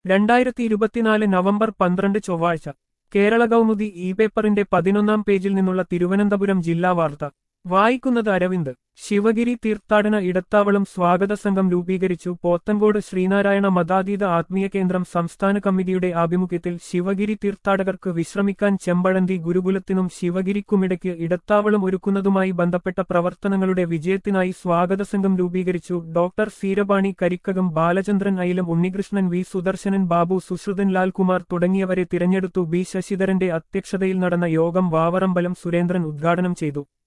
രണ്ടായിരത്തി ഇരുപത്തിനാല് നവംബർ പന്ത്രണ്ട് ചൊവ്വാഴ്ച കേരള കൗമുദി ഇ പേപ്പറിന്റെ പതിനൊന്നാം പേജിൽ നിന്നുള്ള തിരുവനന്തപുരം ജില്ലാ വാർത്ത വായിക്കുന്നത് അരവിന്ദ് ശിവഗിരി തീർത്ഥാടന ഇടത്താവളം സ്വാഗത സംഘം രൂപീകരിച്ചു പോത്തൻകോട് ശ്രീനാരായണ മതാതീത ആത്മീയ കേന്ദ്രം സംസ്ഥാന കമ്മിറ്റിയുടെ ആഭിമുഖ്യത്തിൽ ശിവഗിരി തീർത്ഥാടകർക്ക് വിശ്രമിക്കാൻ ചെമ്പഴന്തി ഗുരുകുലത്തിനും ശിവഗിരിക്കുമിടയ്ക്ക് ഇടത്താവളം ഒരുക്കുന്നതുമായി ബന്ധപ്പെട്ട പ്രവർത്തനങ്ങളുടെ വിജയത്തിനായി സ്വാഗത സംഘം രൂപീകരിച്ചു ഡോക്ടർ സീരപാണി കരിക്കകം ബാലചന്ദ്രൻ അയിലം ഉണ്ണികൃഷ്ണൻ വി സുദർശനൻ ബാബു സുശ്രുതൻ ലാൽകുമാർ തുടങ്ങിയവരെ തിരഞ്ഞെടുത്തു ബി ശശിധരന്റെ അധ്യക്ഷതയിൽ നടന്ന യോഗം വാവറമ്പലം സുരേന്ദ്രൻ ഉദ്ഘാടനം ചെയ്തു